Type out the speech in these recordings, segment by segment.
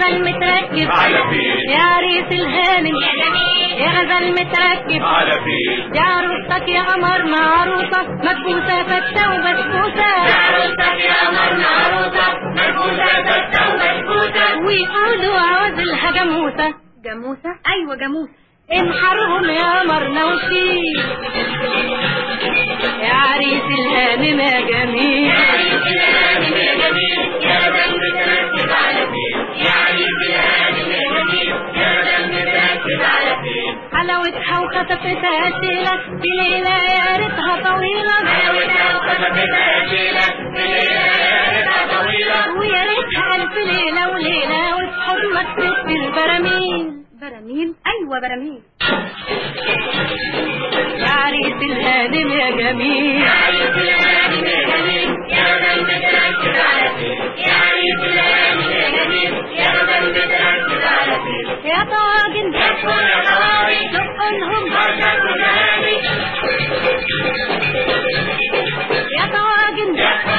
غزل متركب على فين يا عريس الهانم يا غزل متركب على فين يا عروستك يا قمرنا عروسة مكبوسة فتة وبسبوسة عروسك يا قمرنا عروسة مكبوسة فتة وبسبوسة ويقولوا عوزلها جاموسة جاموسة ايوه جاموسة انحرهم يا قمرنا وشيل يا عريس الهانم يا جميل حلاوتها وخطفتها شيلة في ليلة يا ريتها طويلة ويا ريتها ألف ليلة وليلة وتحب مكتوب في البراميل براميل ايوه براميل يا عريس الهانم يا جميل يا طاجن دقنهم يا طاجن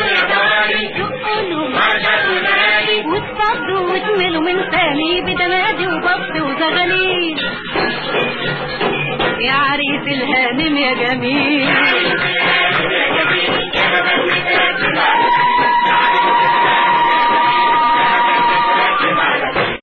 دقنهم وتفضوا وتملوا من ثاني بدنادي وبط وزغليل يا عريس الهانم يا جميل